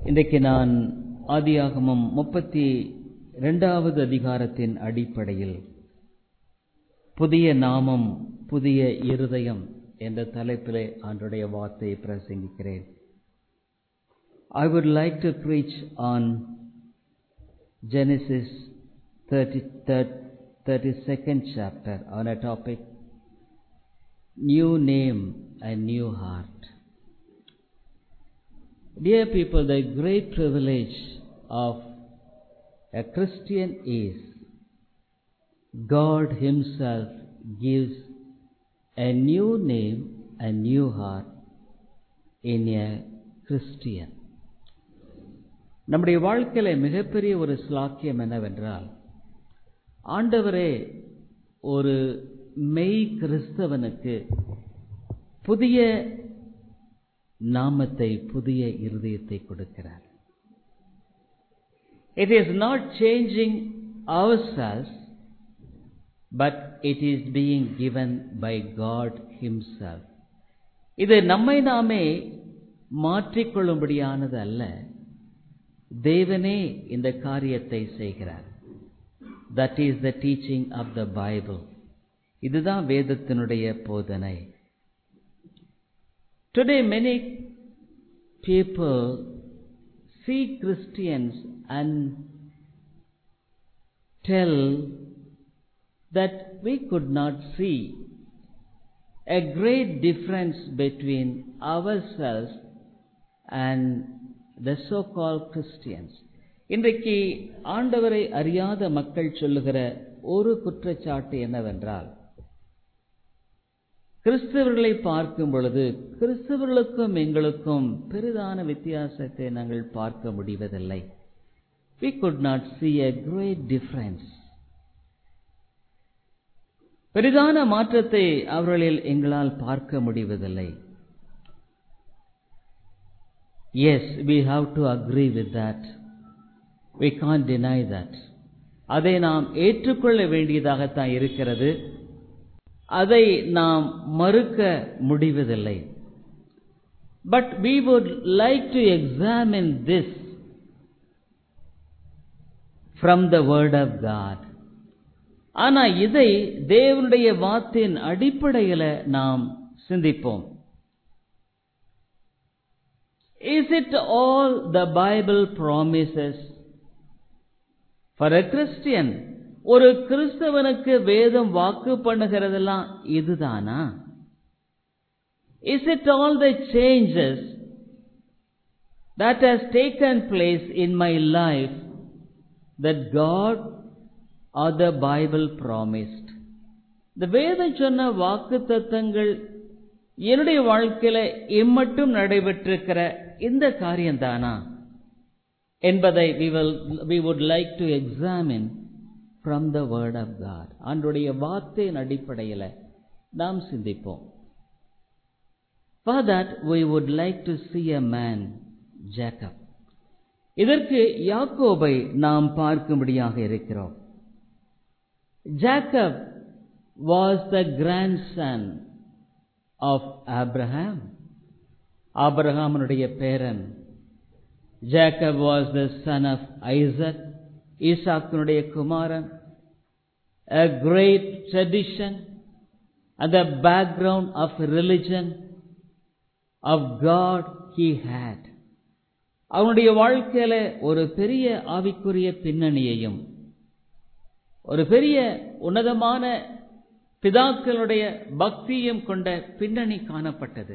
இன்றைக்கு நான் ஆதியாகமம் முப்பத்தி இரண்டாவது அதிகாரத்தின் அடிப்படையில் புதிய நாமம் புதிய இருதயம் என்ற தலைப்பிலே ஆண்டுடைய வார்த்தையை பிரசங்கிக்கிறேன் I would like to preach on Genesis 33, 32nd chapter on a topic New Name and New Heart. Dear people, the great privilege of a Christian is God Himself gives a new name and new heart in a Christian. நம்முடைய வாழ்க்கையில மிகப்பெரிய ஒரு ஸ்லாக்கியம் என்னவென்றால் ஆண்டவரே ஒரு மெய் கிறிஸ்தவனுக்கு புதிய நாமத்தை புதிய இருதயத்தை கொடுக்கிறார் it is not changing ourselves but it is being given by God himself இது நம்மை நாமே மாற்றிக்கொள்ளும்படியானது அல்ல தேவனே இந்த காரியத்தை செய்கிறார் that is the teaching of the Bible இதுதான் வேதத்தினுடைய போதனை today many people see Christians and tell that we could not see a great difference between ourselves and the so-called Christians. இன்றைக்கு ஆண்டவரை அறியாத மக்கள் சொல்லுகிற ஒரு குற்றச்சாட்டு என்னவென்றால் கிறிஸ்தவர்களை பார்க்கும் பொழுது கிறிஸ்தவர்களுக்கும் எங்களுக்கும் பெரிதான வித்தியாசத்தை நாங்கள் பார்க்க முடிவதில்லை we could not see a great difference பெரிதான மாற்றத்தை அவர்களில் எங்களால் பார்க்க முடிவதில்லை yes we have to agree with that we can't deny that அதை நாம் ஏற்றுக்கொள்ள வேண்டியதாகத்தான் இருக்கிறது அதை நாம் மறுக்க முடிவதில்லை but we would like to examine this from the word of God ஆனா இதை தேவனுடைய வாத்தின் அடிப்படையில நாம் சிந்திப்போம் is it all the Bible promises for a Christian ஒரு கிறிஸ்தவனுக்கு வேதம் வாக்கு பண்ணுகிறதெல்லாம் இதுதானா is it all the changes that has taken place in my life that God or the Bible promised இந்த வேதம் சொன்ன வாக்கு தத்தங்கள் என்னுடைய வாழ்க்கையில இம்மட்டும் நடைபெற்றிருக்கிற இந்த காரியம்தானா என்பதை we will we would like to examine from the word of God ஆண்டுடைய வார்த்தையின் அடிப்படையில் நாம் சிந்திப்போம் for that we would like to see a man Jacob இதற்கு யாக்கோபை நாம் பார்க்கும்படியாக இருக்கிறோம் Jacob was the grandson of Abraham ஆபிரகாமனுடைய பேரன் Jacob was the son of Isaac ஈசாக்கினுடைய Kumaran a great tradition and the background of religion of God he had அவனுடைய வாழ்க்கையில ஒரு பெரிய ஆவிக்குரிய பின்னணியையும் ஒரு பெரிய உன்னதமான பிதாக்களுடைய பக்தியும் கொண்ட பின்னணி காணப்பட்டது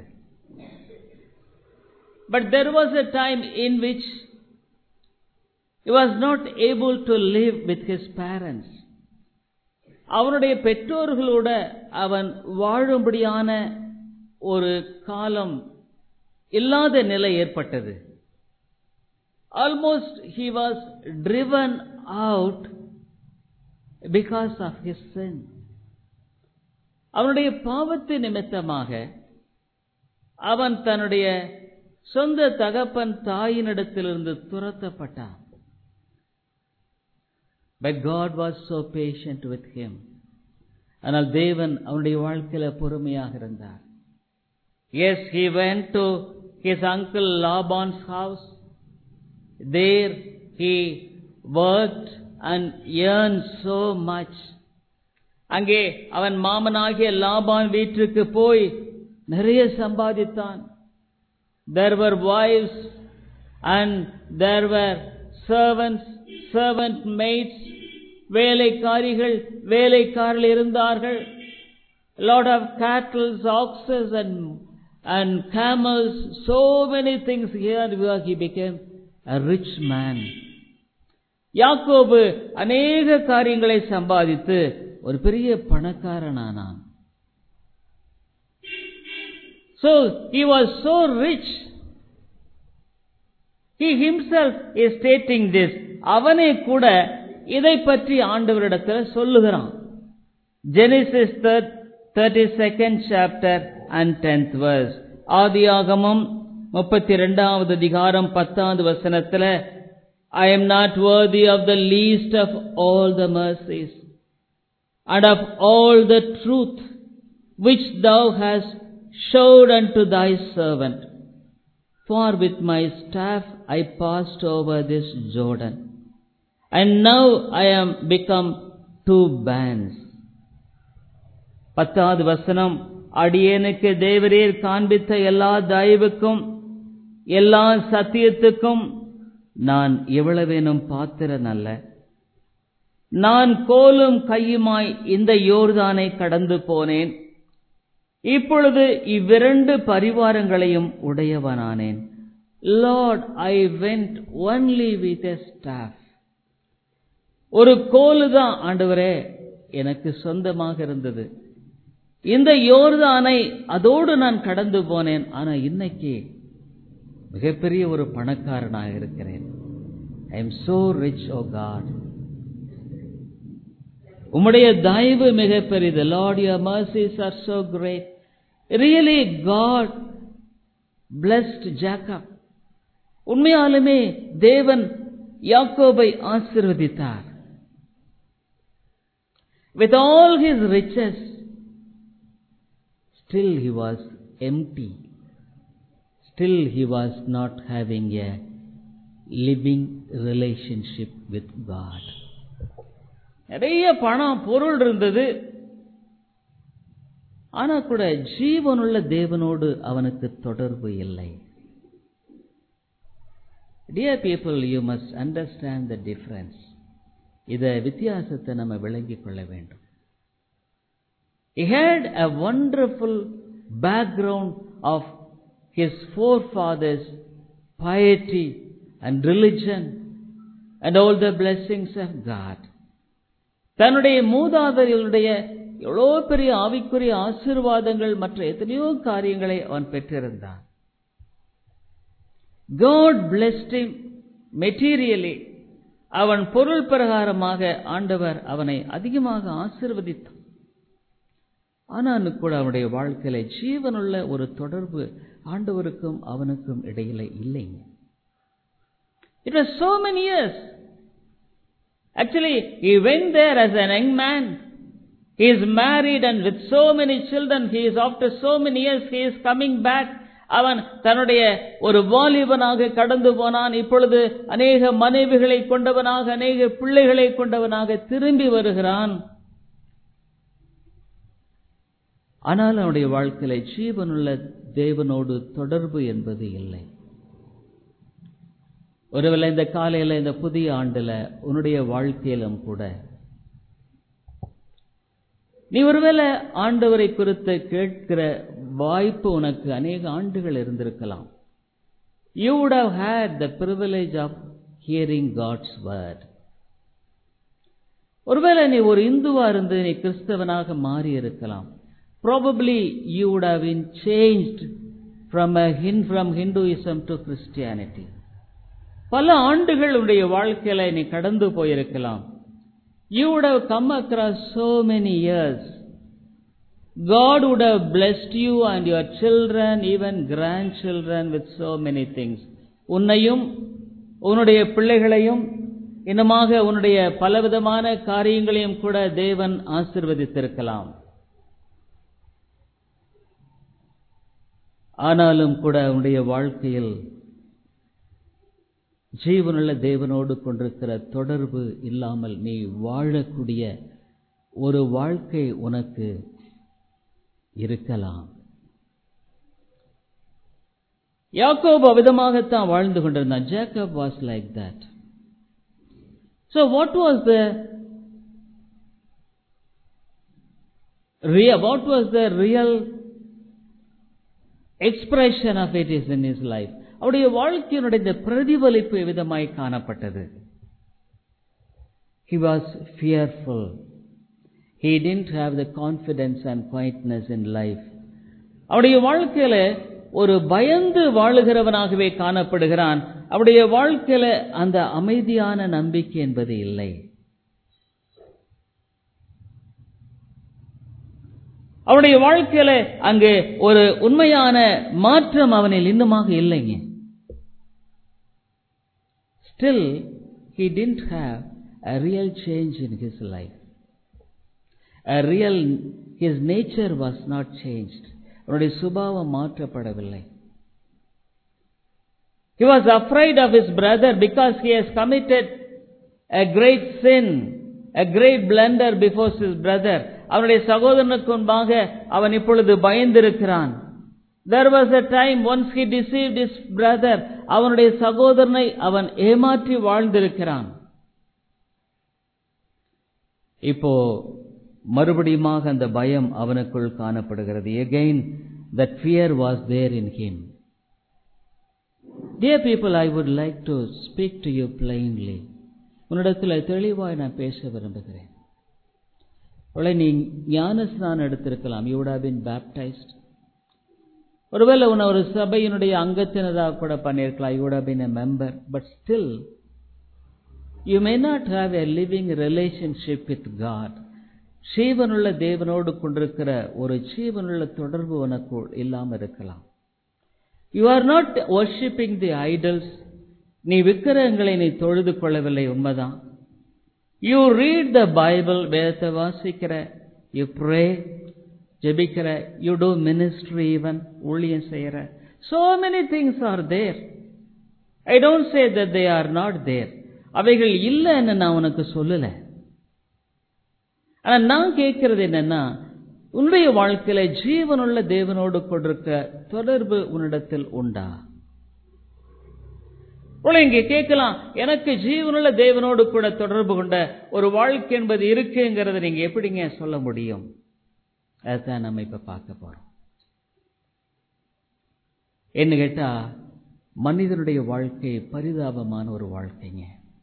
but there was a time in which he was not able to live with his parents அவனுடைய பெற்றோர்களோட அவன் வாழும்படியான ஒரு காலம் இல்லாத நிலை ஏற்பட்டது almost he was driven out because of his sin அவனுடைய பாவத்து நிமித்தமாக அவன் தன்னுடைய சொந்த தகப்பன் தாயினிடத்திலிருந்து துரத்தப்பட்டான் But God was so patient with him. ஆனால் தேவன் அவனுடைய வாழ்க்கையில பொறுமையாக இருந்தார் Yes, he went to his uncle Laban's house. There he worked and earned so much. அங்கே அவன் மாமனாகிய லாபான் வீட்டிற்கு போய் நிறைய சம்பாதித்தான் there were wives and there were servants servant maids வேலைக்காரிகள் வேலைக்காரர்கள் இருந்தார்கள் lot of cattle oxes and and camels so many things here where he became a rich man யாக்கோபு அநேக காரியங்களை சம்பாதித்து ஒரு பெரிய பணக்காரனானான் so he was so rich he himself is stating this அவனே கூட இதை பற்றி ஆண்டவரிடத்தில் சொல்லுகிறான் Genesis 32nd chapter and 10th verse ஆதியாகமம் முப்பத்தி ரெண்டாவது அதிகாரம் பத்தாவது வசனத்துல I am not worthy of the least of all the mercies and of all the truth which thou hast showed unto thy servant. For with my staff I passed over this Jordan, and now I am become two bands. பத்தாவது வசனம் அடியேனுக்கு தேவரீர் காண்பித்த எல்லா தயவுக்கும் எல்லா சத்தியத்துக்கும் நான் எவ்வளவேனும் பாத்திரன் அல்ல நான் கோலும் கையுமாய் இந்த யோர்தானை கடந்து போனேன் இப்பொழுது இவ்விரண்டு பரிவாரங்களையும் உடையவனானேன் Lord I went only with a staff ஒரு கோலு தான் ஆண்டவரே எனக்கு சொந்தமாக இருந்தது இந்த யோர்தானை அதோடு நான் கடந்து போனேன் ஆனா இன்னைக்கு மிகப்பெரிய ஒரு பணக்காரனாக இருக்கிறேன் I am so rich oh God உம்முடைய தயவு மிக பெரிது Lord your mercies are so great really God blessed Jacob உண்மையாலுமே தேவன் யாக்கோபை ஆசிர்வதித்தார் with all his riches still he was empty still he was not having a living relationship with God நிறைய பணம் பொருள் இருந்தது ஆனா கூட ஜீவனுள்ள தேவனோடு அவனுக்கு தொடர்பு இல்லை dear people you must understand the difference இத வித்தியாசத்தை நம்ம விளங்கிக் கொள்ள வேண்டும் He had a wonderful background of his forefathers' piety and religion and all the blessings of God. தன்னுடைய மூதாதையருடைய எவ்வளோ பெரிய ஆவிக்குரிய ஆசீர்வாதங்கள் மற்ற எத்தனையோ காரியங்களை அவன் பெற்றிருந்தான் God blessed him materially அவன் பொருள் பிரகாரமாக ஆண்டவர் அவனை அதிகமாக ஆசிர்வதித்தார் ஆனாலும் கூட அவனுடைய வாழ்க்கையில ஜீவனுள்ள ஒரு தொடர்பு ஆண்டவருக்கும் அவனுக்கும் இடையில இல்லைங்க it was so many years actually he went there as an young man he is married and with so many children he is after so many years he is coming back அவன் தன்னுடைய ஒரு வாலிபனாக கடந்து போனான் இப்பொழுது அநேக மனைவிகளை கொண்டவனாக அநேக பிள்ளைகளை கொண்டவனாக திரும்பி வருகிறான் ஆனால் அவனுடைய வாழ்க்கையில ஜீவனுள்ள தேவனோடு தொடர்பு என்பது இல்லை ஒருவேளை இந்த காலையில இந்த புதிய ஆண்டுல உன்னுடைய வாழ்க்கையிலும் கூட நீ ஒருவேளை ஆண்டவரை குறித்து கேட்கிற வாய்ப்பு உனக்கு அநேக ஆண்டுகள் இருந்திருக்கலாம் you would have had the privilege of hearing God's word ஒருவேளை நீ ஒரு இந்துவா இருந்து நீ கிறிஸ்தவனாக மாறி இருக்கலாம் probably you would have been changed from a hin from Hinduism to Christianity. பல ஆண்டுகள் உடைய வாழ்க்கையில நீ கடந்து போயிருக்கலாம் you would have come across so many years god would have blessed you and your children even grandchildren with so many things உன்னையும் உன்னுடைய பிள்ளைகளையும் இன்னமாக உன்னுடைய பலவிதமான காரியங்களையும் கூட தேவன் ஆசிர்வதித்திருக்கலாம் ஆனாலும் கூட உன்னுடைய வாழ்க்கையில் ஜீவனுள்ள தேவனோடு கொண்டிருக்கிற தொடர்பு இல்லாமல் நீ வாழக்கூடிய ஒரு வாழ்க்கை உனக்கு இருக்கலாம் யாக்கோப் அவிதமாகத்தான் வாழ்ந்து கொண்டிருந்தான் Jacob was like that so what was the real, what was the real expression of it is in his life? அவருடைய வாழ்க்கையினுடைய இந்த பிரதிபலிப்பு விதமாய் காணப்பட்டது he was fearful he didn't have the confidence and quietness in life அவருடைய வாழ்க்கையில ஒரு பயந்து வாழுகிறவனாகவே காணப்படுகிறான் அவருடைய வாழ்க்கையில அந்த அமைதியான நம்பிக்கை என்பது இல்லை அவனுடைய வாழ்க்கையில அங்கு ஒரு உண்மையான மாற்றம் அவனில் இன்னுமாக இல்லைங்க still he didn't have a real change in his life a real his nature was not changed அவனுடைய சுபாவம் மாற்றப்படவில்லை he was afraid of his brother because he has committed a great sin a great blunder before his brother அவனுடைய சகோதரனுக்கு முன்பாக அவன் இப்பொழுது பயந்திருக்கிறான் there was a time once he deceived his brother அவனுடைய சகோதரனை அவன் ஏமாற்றி வாழ்ந்திருக்கிறான் இப்போ மறுபடியுமாக அந்த பயம் அவனுக்குள் காணப்படுகிறது again that fear was there in him dear people i would like to speak to you plainly உன்னிடத்தில் தெளிவாய் நான் பேச விரும்புகிறேன் ஒருவேளை நீ ஞான ஸ்நானம் எடுத்திருக்கலாம் you would have been baptized ஒருவேளை உன்னை ஒரு சபையினுடைய அங்கத்தினராக கூட பண்ணியிருக்கலாம் you would have been a member but still you may not have a living relationship with God ஜீவனுள்ள தேவனோடு கொண்டிருக்கிற ஒரு ஜீவனுள்ள தொடர்பு உனக்கு இல்லாமல் இருக்கலாம் you are not worshipping the idols நீ விக்கிரகங்களை நீ தொழுது கொள்ளவில்லை உண்மைதான் யூ ரீட் த பைபிள் வேதத்தை வாசிக்கிற யூ ப்ரே ஜெபிக்கிற யூ டூ மினிஸ்ட்ரி ஈவன் ஊழியம் செய்கிற so many things are there I don't say that they are not there அவைகள் இல்லைன்னு நான் உனக்கு சொல்லலை ஆனா நான் கேட்கறது என்னன்னா உன்னுடைய வாழ்க்கையில ஜீவனுள்ள தேவனோடு கொண்டிருக்க தொடர்பு உன்னிடத்தில் உண்டா உங்களை இங்கே கேட்கலாம் எனக்கு ஜீவனுள்ள தேவனோடு கூட தொடர்பு கொண்ட ஒரு வாழ்க்கை என்பது இருக்குங்கிறத நீங்க எப்படிங்க சொல்ல முடியும் அதுதான் நம்ம இப்ப பார்க்க போறோம் என்ன கேட்டா மனிதனுடைய வாழ்க்கை பரிதாபமான ஒரு வாழ்க்கைங்க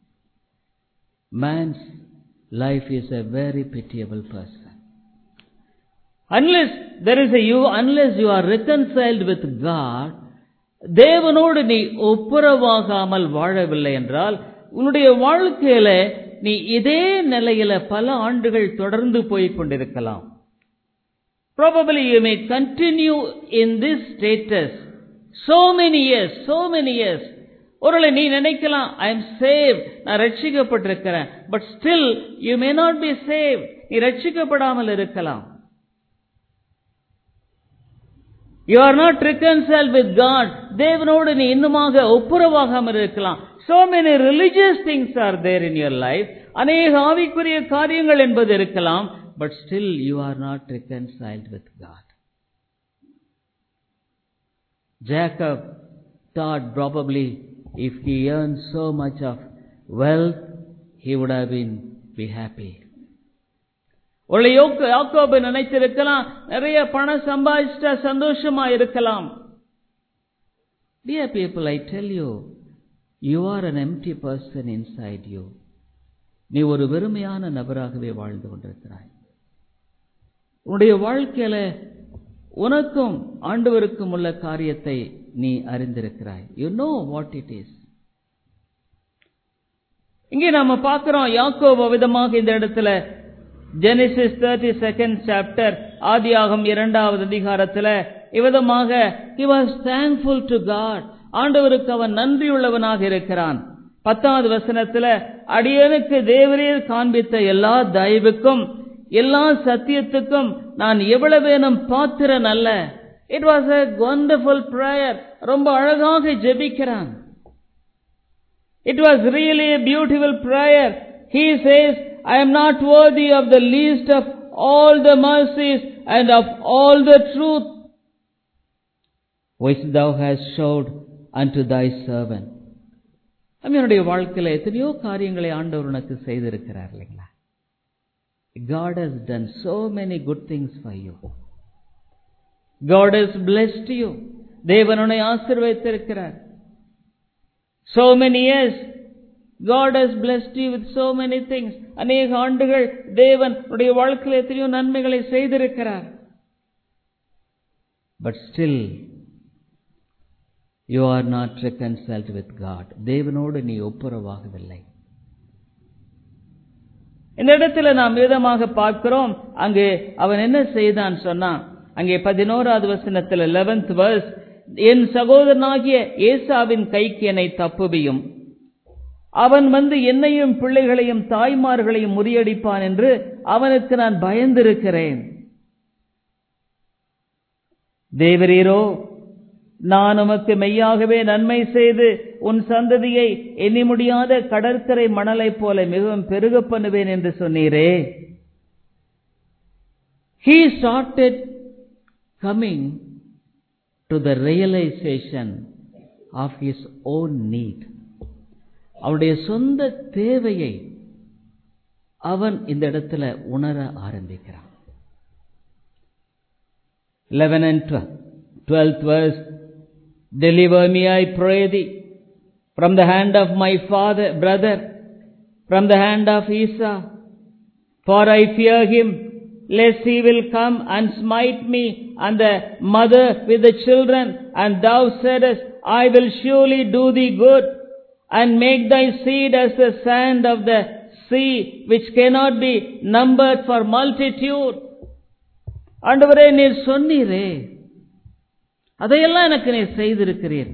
man's life is a very pitiable person. Unless there is a you, unless you are reconciled with God, தேவனோடு நீ ஒப்புரவாகாமல் வாழவில்லை என்றால் உன்னுடைய வாழ்க்கையில நீ இதே நிலையில பல ஆண்டுகள் தொடர்ந்து போய் கொண்டிருக்கலாம் Probably you may continue in this status so many years, so many years. ஒருவேளை நீ நினைக்கலாம் ஐ எம் சேவ் நான் ரட்சிக்கப்பட்டிருக்கிறேன் but still you may not be save நீ ரட்சிக்கப்படாமல் இருக்கலாம் you are not reconcile with God தேவனோடு நீ இன்னுமாக ஒப்புரவாகாமல் இருக்கலாம் so many religious things are there in your life அநேக ஆவிக்குரிய காரியங்கள் என்பது இருக்கலாம் but still you are not reconciled with God Jacob thought probably if he earned so much of wealth, he would have been be happy. ஒரு யாக்கோபு நினைத்திருக்கலாம் நிறைய பணம் சம்பாதிச்சிட்டா சந்தோஷமா இருக்கலாம் Dear people, I tell you, you are an empty person inside you. நீ ஒரு வெறுமையான நபராகவே வாழ்ந்து கொண்டிருக்கிறாய் உன்னுடைய வாழ்க்கையில உனக்கும் ஆண்டவருக்கும் உள்ள காரியத்தை நீ அறிந்திருக்கிறாய் you know what it is இங்கே நாம பார்க்கிறோம் யாக்கோப விதமாக இந்த இடத்துல ஜெனிசிஸ் தேர்ட்டி செகண்ட் சாப்டர் ஆதியாகம் இரண்டாவது அதிகாரத்துல இவ்விதமாக he was thankful to God ஆண்டவருக்கு அவன் நன்றியுள்ளவனாக இருக்கிறான் பத்தாவது வசனத்துல அடியனுக்கு தேவரீர் காண்பித்த எல்லா தயவுக்கும் எல்லா சத்தியத்துக்கும் நான் எவ்வளவேனும் பாத்திரன் அல்ல it was a wonderful prayer ரொம்ப அழகாக ஜெபிக்கிறான் It was really a beautiful prayer. He says, I am not worthy of the least of all the mercies and of all the truth which thou hast showed unto thy servant. நம்மளுடைய வாழ்க்கையில எத்தனையோ காரியங்களை ஆண்டவர் உனக்கு செய்திருக்கிறார் இல்லைங்களா God has done so many good things for you. God has blessed you. தேவன் உன்னை ஆசீர்வதித்திருக்கிறார் So many years, God has blessed you with so many things. அநேக ஆண்டுகள் தேவன் உடைய வாழ்க்கையில் எத்தனையோ நன்மைகளை செய்திருக்கிறார் But still, you are not reconciled with God. தேவனோடு நீ ஒப்புரவாகவில்லை இந்த இடத்துல நாம் விதமாக பார்க்கிறோம் அங்கு அவன் என்ன செய்தான் சொன்னான் அங்கே பதினோராவது வசனத்தில் லெவன்த் verse என் சகோதரனாகிய ஏசாவின் கைக்கு என்னை தப்புவியும் அவன் வந்து என்னையும் பிள்ளைகளையும் தாய்மார்களையும் முறியடிப்பான் என்று அவனுக்கு நான் பயந்திருக்கிறேன் தேவரீரோ நான் உமக்கு மெய்யாகவே நன்மை செய்து உன் சந்ததியை எண்ணி முடியாத கடற்கரை மணலைப் போல மிகவும் பெருக பண்ணுவேன் என்று சொன்னீரே He started coming to the realization of his own need. அவருடைய சொந்த தேவையை அவன் இந்த இடத்துல உணர ஆரம்பிக்கிறான் 11 and 12 12th verse Deliver me, I pray thee, from the hand of my father, brother, from the hand of Esau, for I fear him, lest he will come and smite me and the mother with the children, and thou saidest, I will surely do thee good, and make thy seed as the sand of the sea, which cannot be numbered for multitude. ஆண்டவரே நீர் சொன்னீரே அதையெல்லாம் எனக்கு நீ செய்திருக்கிறீர்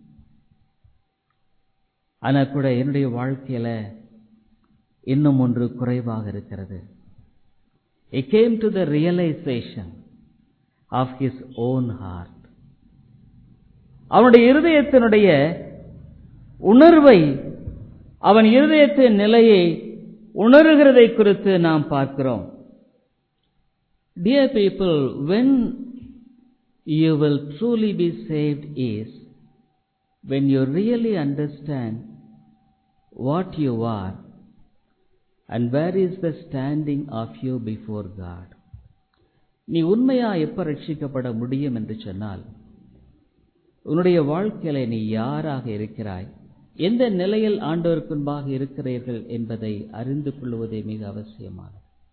ஆனா கூட என்னுடைய வாழ்க்கையில இன்னும் ஒன்று குறைவாக இருக்கிறது He came to the realization of his own heart. அவனுடைய இருதயத்தினுடைய உணர்வை அவன் இருதயத்தின் நிலையை உணர்கிறதை குறித்து நாம் பார்க்கிறோம் Dear people, when you will truly be saved is when you really understand what you are and where is the standing of you before God. நீ உண்மையா எப்ப ரட்சிக்கப்பட முடியும் என்று சொன்னால் உன்னுடைய வாழ்க்கையில நீ யாராக இருக்கிறாய் எந்த நிலையில் ஆண்டவருக்கு முன்பாக இருக்கிறீர்கள் என்பதை அறிந்து கொள்வதே மிக அவசியமானது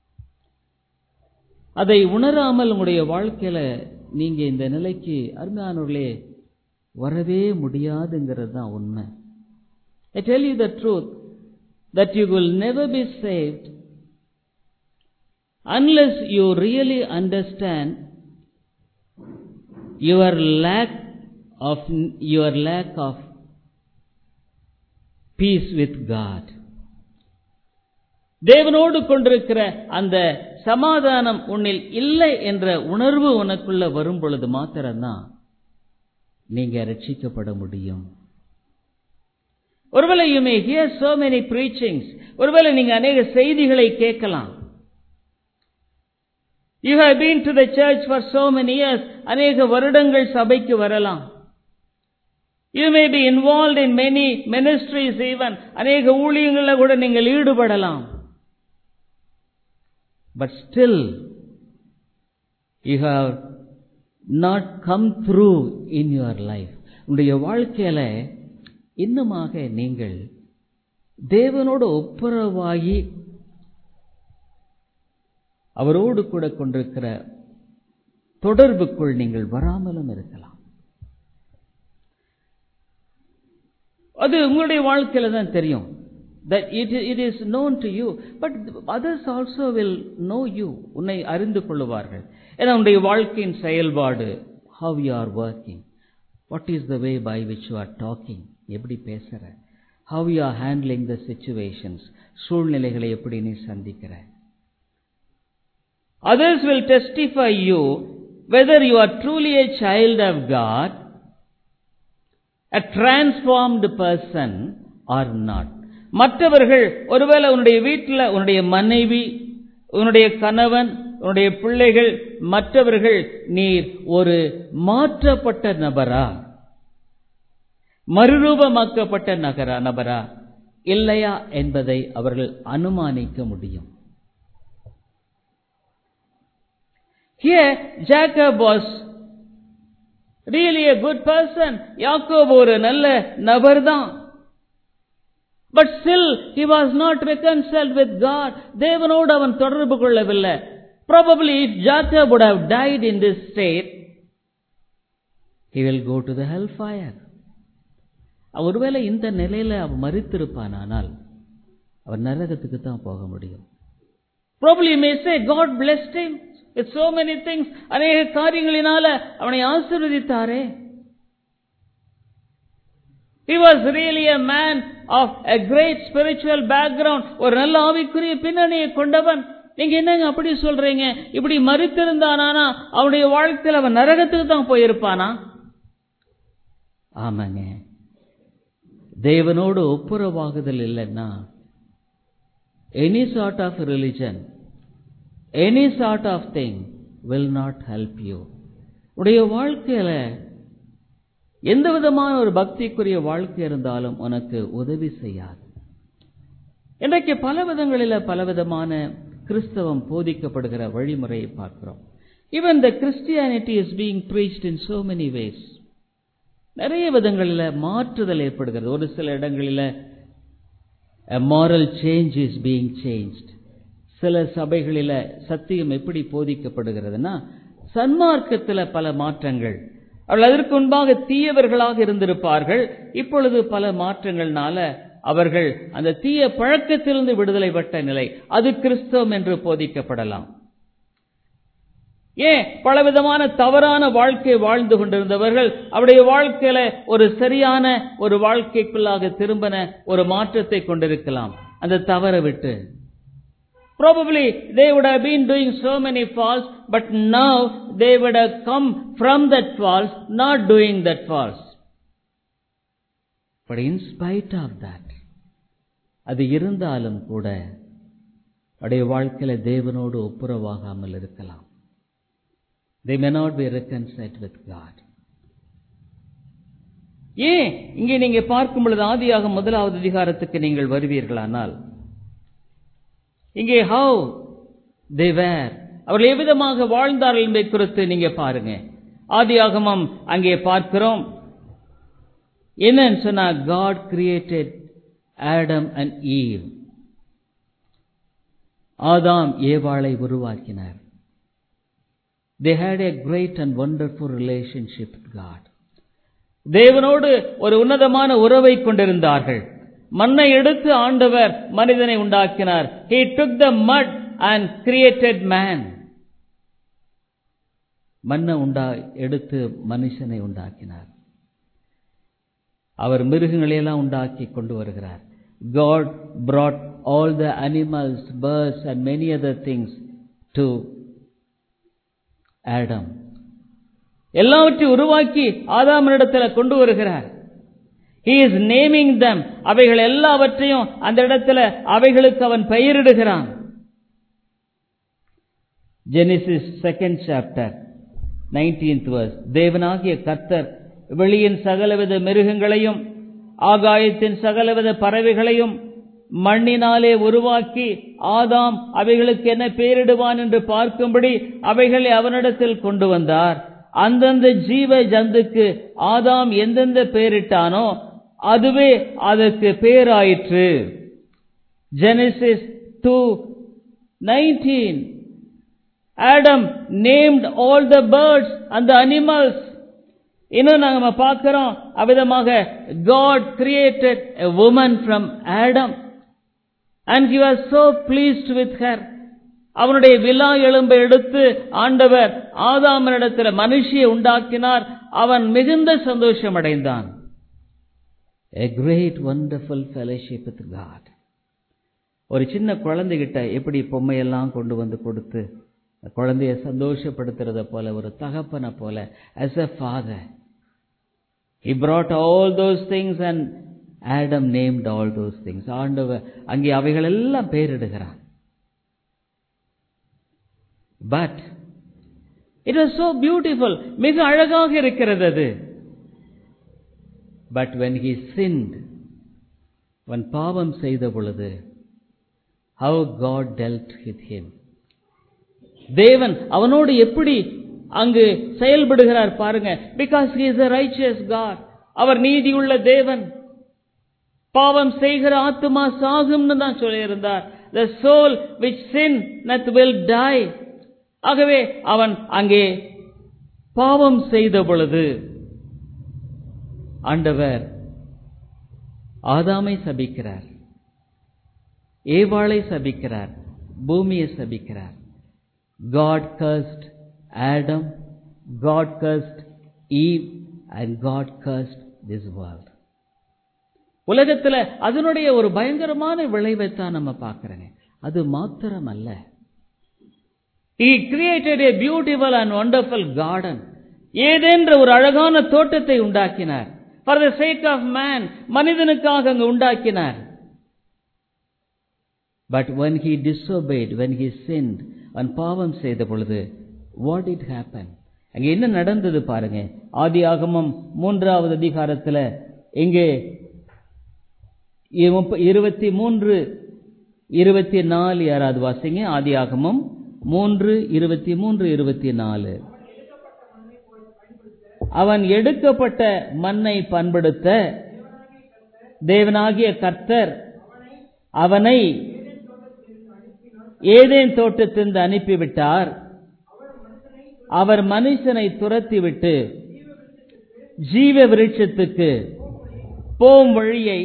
அதை உணராமல் உங்களுடைய வாழ்க்கையில நீங்க இந்த நிலைக்கு அருமையானவர்களே வரவே முடியாதுங்கிறது தான் உண்மை I tell you the truth that you will never be saved unless you really understand your lack of your lack of peace with God. தேவனோடு கொண்டிருக்கிற அந்த சமாதானம் உன்னில் இல்லை என்ற உணர்வு உனக்குள்ள வரும் பொழுது மாத்திரம்தான் நீங்க ரட்சிக்கப்பட முடியும் ஒருவேளை you may hear so many preachings ஒருவேளை நீங்க அநேக செய்திகளை கேட்கலாம் you have been to the church for so many years அநேக வருடங்கள் சபைக்கு வரலாம் you may be involve in many ministries even அநேக ஊழியங்களில் கூட நீங்கள் ஈடுபடலாம் but still you have not come through in your life உங்களுடைய வாழ்க்கையில இன்னுமாக நீங்கள் தேவனோடு ஒப்புரவாகி அவரோடு கூட கொண்டிருக்கிற தொடர்புக்குள் நீங்கள் வராமலும் இருக்கலாம் அது உங்களுடைய வாழ்க்கையில தான் தெரியும் that it, it is known to you but others also will know you உன்னை அறிந்து கொள்ளுவார்கள் ஏன்னா உன்னுடைய வாழ்க்கையின் செயல்பாடு how you are working what is the way by which you are talking எப்படி பேசுற how you are handling the situations சூழ்நிலைகளை எப்படி நீ சந்திக்கிற others will testify you whether you are truly a child of God a transformed person are not மற்றவர்கள் ஒருவேளை உன்னுடைய வீட்டில் உன்னுடைய மனைவி உன்னுடைய கணவன் உன்னுடைய பிள்ளைகள் மற்றவர்கள் நீர் ஒரு மாற்றப்பட்ட நபரா மறுரூபமாக்கப்பட்ட நகரா நபரா இல்லையா என்பதை அவர்கள் அனுமானிக்க முடியும் Here, Jacob was really a good person. Yakob ஒரு நல்ல நபர் தான் but still he was not reconciled with God. தேவனோடு அவன் தொடர்பு கொள்ளவில்லை. Probably if Jacob would have died in this state, he will go to the hellfire. ஒருவேளை இந்த நிலையில அவன் மறித்திருப்பானால் அவன் நரகத்துக்கு தான் போக முடியும் Probably you may say God blessed him with so many things. அநேக காரியங்களினால அவனை ஆசீர்வதித்தாரே He was really a man of a great spiritual background. ஒரு நல்ல ஆவிக்குரிய பின்னணியை கொண்டவன் நீங்க என்னங்க அப்படி சொல்றீங்க இப்படி மறித்திருந்தானா அவனுடைய வாழ்க்கையில் அவன் நரகத்துக்கு தான் போயிருப்பானா ஆமாங்க தேவனோடு ஒப்புரவாகுதல் இல்லைன்னா any sort of religion any sort of thing will not help you உடைய வாழ்க்கையில எந்த விதமான ஒரு பக்திக்குரிய வாழ்க்கை இருந்தாலும் உனக்கு உதவி செய்யாது இன்றைக்கு பல விதங்களில் பலவிதமான கிறிஸ்தவம் போதிக்கப்படுகிற வழிமுறையை பார்க்கிறோம் even the Christianity is being preached in so many ways நிறைய விதங்களில் மாற்றுதல் ஏற்படுகிறது ஒரு சில இடங்களில் moral change is being changed சில சபைகளில் சத்தியம் எப்படி போதிக்கப்படுகிறதுனா சன்மார்க்கத்தில் பல மாற்றங்கள் அவர்கள் அதற்கு முன்பாக தீயவர்களாக இருந்திருப்பார்கள் இப்பொழுது பல மாற்றங்கள்னால அவர்கள் அந்த தீய பழக்கத்திலிருந்து விடுதலை பெற்ற நிலை அது கிறிஸ்தவம் என்று போதிக்கப்படலாம் ஏன் பலவிதமான தவறான வாழ்க்கை வாழ்ந்து கொண்டிருந்தவர்கள் அவருடைய வாழ்க்கையில ஒரு சரியான ஒரு வாழ்க்கைக்குள்ளாக திரும்பின ஒரு மாற்றத்தை கொண்டிருக்கலாம் அந்த தவற விட்டு Probably they would have been doing so many faults, but now they would have come from that fault, not doing that fault. But in spite of that, அது இருந்தாலும் கூட அவருடைய வாழ்க்கையில தேவனோடு ஒப்புரவாகாமல் இருக்கலாம் they may not be reconciled with God. ஏன் இங்கே நீங்க பார்க்கும் பொழுது ஆதியாக முதலாவது அதிகாரத்துக்கு நீங்கள் வருவீர்களானால் இங்கே ஹவு தேவர் அவர்கள் எவ்விதமாக வாழ்ந்தார்கள் என்பதை குறித்து நீங்க பாருங்க ஆதியாகமம் அங்கே பார்க்கிறோம் என்னன்னு சொன்னா God created Adam and Eve ஆதாம் ஏவாளை உருவாக்கினார் they had a great and wonderful relationship God தேவனோடு ஒரு உன்னதமான உறவை கொண்டிருந்தார்கள் மண்ணை எடுத்து ஆண்டவர் மனிதனை உண்டாக்கினார் he took the mud and created man மண்ணை உண்டா எடுத்து மனுஷனை உண்டாக்கினார் அவர் மிருகங்களையெல்லாம் உண்டாக்கி கொண்டு வருகிறார் God brought all the animals, birds and many other things to Adam. எல்லாவற்றையும் உருவாக்கி ஆதாமனிடத்தில் கொண்டு வருகிறார் He is naming them. அவைகள் எல்லாவற்றையும் அந்த இடத்துல அவைகளுக்கு அவன் பெயரிடுகிறான் Genesis second chapter nineteenth verse தேவனாகிய கர்த்தர் வெளியின் சகலவித மிருகங்களையும் ஆகாயத்தின் சகலவித பறவைகளையும் மண்ணினாலே உருவாக்கி ஆதாம் அவைகளுக்கு என்ன பெயரிடுவான் என்று பார்க்கும்படி அவைகளை அவனிடத்தில் கொண்டு வந்தார் அந்தந்த ஜீவ ஜந்துக்கு ஆதாம் எந்தெந்த பெயரிட்டானோ அதுவே அதற்கு பேராயிற்று Genesis two nineteen Adam named all the birds அந்த அனிமல்ஸ் இன்னும் நாங்க பார்க்கிறோம் அவ்விதமாக God created a woman from Adam and he was so pleased with her அவனுடைய விழா எலும்பை எடுத்து ஆண்டவர் ஆதாமனிடத்தில் மனுஷியை உண்டாக்கினார் அவன் மிகுந்த சந்தோஷம் அடைந்தான் a great wonderful fellowship with God ஒரு சின்ன குழந்தைகிட்ட எப்படி பொம்மையெல்லாம் கொண்டு வந்து கொடுத்து குழந்தைய சந்தோஷப்படுத்துறத போல ஒரு தகப்பனை போல as a father he brought all those things and Adam named all those things ஆண்டவர் அங்கே அவைகள் எல்லாம் பெயரிடுகிறார் but it was so beautiful மிக அழகாக இருக்கிறது அது பட் வென் ஹி சின்ட் அவன் பாவம் செய்த பொழுது how God dealt with him தேவன் அவனோடு எப்படி அங்கு செயல்படுகிறார் பாருங்க because he is a righteous God அவர் நீதியுள்ள தேவன் பாவம் செய்கிற ஆத்துமா சாகும்னு தான் சொல்லியிருந்தார் the soul which sin not will die ஆகவே அவன் அங்கே பாவம் செய்த பொழுது ஆண்டவர் ஆதாமை சபிக்கிறார் ஏவாளை சபிக்கிறார் பூமியை சபிக்கிறார் God cursed Adam, God cursed Eve, and God cursed this world. உலகத்துல அதனுடைய ஒரு பயங்கரமான விளைவைத்தான் நம்ம பார்க்கிறோங்க அது மாத்திரம் அல்ல He created a beautiful and wonderful garden. ஏதென்ற ஒரு அழகான தோட்டத்தை உண்டாக்கினார் for the sake of man மனிதனுக்காக அங்கு உண்டாக்கினார் but when he disobeyed when he sinned அவன் பாவம் செய்த பொழுது வாட் இட் ஹேப்பன் அங்க என்ன நடந்தது பாருங்க ஆதி ஆகமம் மூன்றாவது அதிகாரத்துல இங்கே இருபத்தி மூன்று இருபத்தி நாலு யாராவது வாசிங்க ஆதி ஆகமம் மூன்று இருபத்தி மூன்று இருபத்தி நாலு அவன் எடுக்கப்பட்ட மண்ணை பண்படுத்த தேவனாகிய கர்த்தர் அவனை ஏதேன் தோட்டத்திலிருந்து அனுப்பிவிட்டார் அவர் மனுஷனை துரத்திவிட்டு ஜீவ விருட்சத்துக்கு போம் வழியை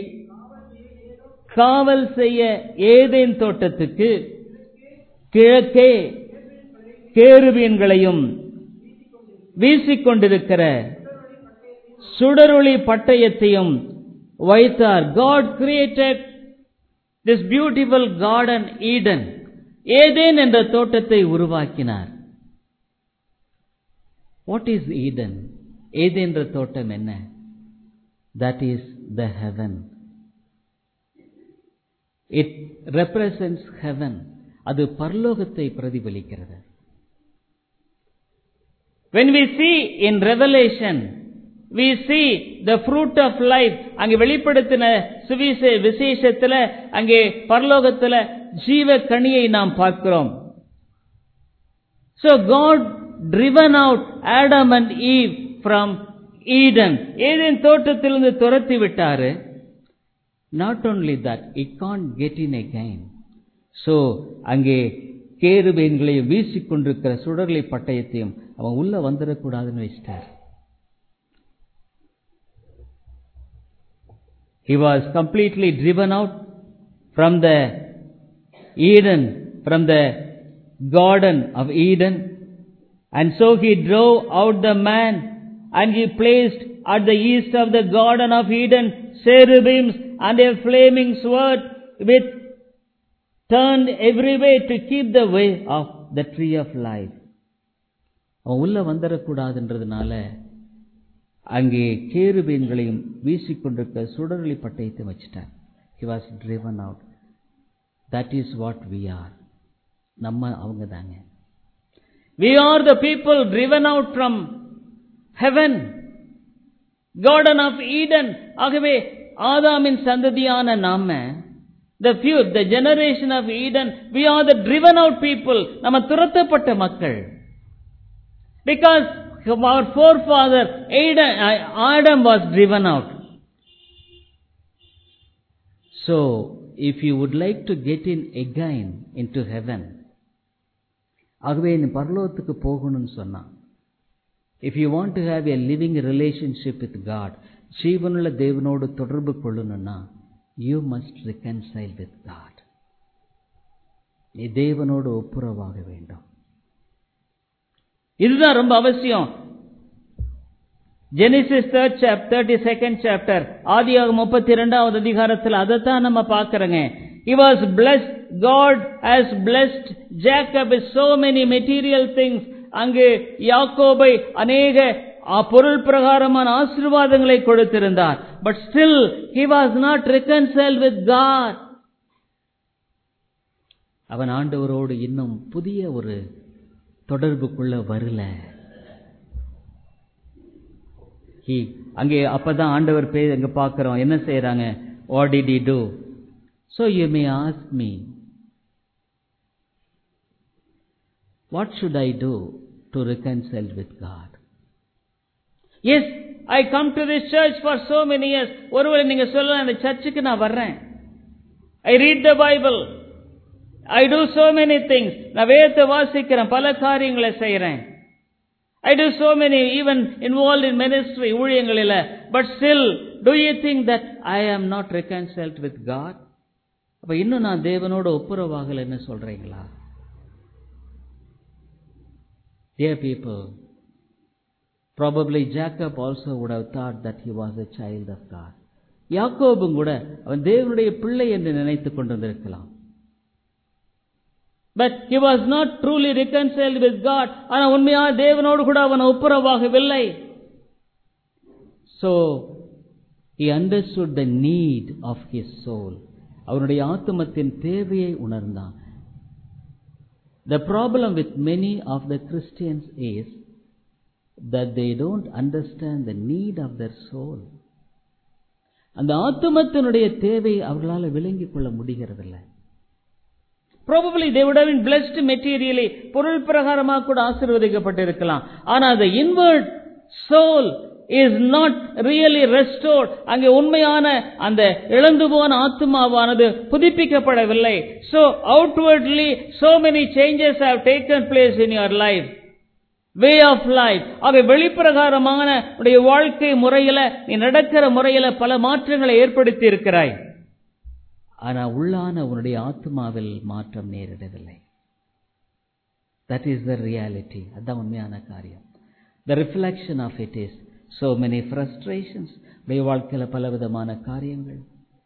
காவல் செய்ய ஏதேன் தோட்டத்துக்கு கிழக்கே கேருபீன்களையும் வீசிக்கொண்டிருக்கிற சுடரொளி பட்டயத்தையும் வைத்தார் God created this beautiful garden Eden ஏதேன் என்ற தோட்டத்தை உருவாக்கினார் வாட் இஸ் ஈடன் ஏதேன் என்ற தோட்டம் என்ன that is the heaven it represents heaven அது பரலோகத்தை பிரதிபலிக்கிறது when we see in revelation we see the fruit of life அங்கே வெளிப்படுத்தின சுவிசே விசேஷத்துல அங்கே பரலோகத்துல ஜீவ கனியை நாம் பார்க்கிறோம் so god driven out adam and eve from eden ஏதேன் தோட்டத்திலிருந்து துரத்தி விட்டாரு not only that it can't get in again so அங்கே கேருபேன்களையும் வீசிக்கொண்டிருக்கிற சுடர்லை பட்டயத்தையும் அவன் உள்ள வந்துடக்கூடாதுன்னு வச்சிட்டார் He was completely driven out from the Eden, from the Garden of Eden. And so he drove out the man and he placed at the east of the Garden of Eden cherubims and a flaming sword with turned every way to keep the way of the tree of life. அவன் உள்ள வந்துடக்கூடாதுன்றதுனால அங்கே கேருபீன்களையும் வீசிக்கொண்டிருக்க சுடரொளி பட்டயத்தை வச்சிட்டார் he was driven out that is what we are நம்ம அவங்க தாங்க we are the people driven out from heaven garden of Eden ஆகவே ஆதாமின் சந்ததியான நாம the few the generation of eden we are the driven out people நம்ம துரத்தப்பட்ட மக்கள் because our forefather Adam, Adam was driven out so if you would like to get in again into heaven ஆகவே நீ பரலோகத்துக்கு போகணும்னு சொன்னான் if you want to have a living relationship with God ஜீவனுள்ள தேவனோடு தொடர்பு கொள்ளணும்னா you must reconcile with God நீ தேவனோடு ஒப்புரவாக வேண்டும் இதுதான் ரொம்ப அவசியம் Genesis third chapter thirty second chapter ஆதியாக முப்பத்தி இரண்டாவது அதிகாரத்தில் அதைத்தான் நம்ம பார்க்கிறோங்க He was blessed. God has blessed Jacob with so many material things. அங்கு யாக்கோபை அநேக ஆ- பொருள் பிரகாரமான ஆசீர்வாதங்களை கொடுத்திருந்தார் but still he was not reconciled with God அவன் ஆண்டவரோடு இன்னும் புதிய ஒரு தொடர்புக்குள்ள வரல He அங்கே அப்பதான் ஆண்டவர் பே அங்க பார்க்கிறோம் என்ன செய்யறாங்க what did he do so you may ask me what should i do to reconcile with god yes i come to this church for so many years ஒருவேளை நீங்க சொல்லலாம் இந்த சர்ச்சுக்கு நான் வர்றேன் i read the bible i do so many things நான் வேதத்தை வாசிக்கிறேன் பல காரியங்களை செய்யறேன் I do so many, even involved in ministry, ஊழியங்களில. But still, do you think that I am not reconciled with God? அப்ப இன்னும் நான் தேவனோட ஒப்புரவாகல என்ன சொல்றீங்களா Dear people, probably Jacob also would have thought that he was a child of God. யாக்கோபும் கூட அவன் தேவனுடைய பிள்ளை என்று நினைத்துக் கொண்டிருந்திருக்கலாம் But he was not truly reconciled with God. ஆனா உண்மையா தேவனோடு கூட அவன் ஒப்புரவாகவில்லை. So, he understood the need of his soul. அவனுடைய ஆத்துமத்தின் தேவையை உணர்ந்தான். The problem with many of the Christians is that they don't understand the need of their soul. அந்த ஆத்துமத்தினுடைய தேவை அவர்களால் விளங்கிக் கொள்ள முடிகிறதில்லை Probably they would have been blessed materially. பொருள் பிரகாரமாக கூட ஆசீர்வதிக்கப்பட்டிருக்கலாம். ஆனா the inward soul is not really restored. அங்கே உண்மையான அந்த இழந்து போன ஆத்மாவானது புதுப்பிக்கப்படவில்லை. So outwardly so many changes have taken place in your life. Way of life ஆக வெளிப்பிரகாரமான உடைய வாழ்க்கை முறையில நீ நடக்கிற முறையில பல மாற்றங்களை ஏற்படுத்தி இருக்கிறாய் ஆனா உள்ளான உன்னுடைய ஆத்மாவில் மாற்றம் நேரிடவில்லை தட் இஸ் த ரியாலிட்டி அதுதான் உண்மையான காரியம் the reflection of it is so many frustrations உடைய வாழ்க்கையில பலவிதமான காரியங்கள்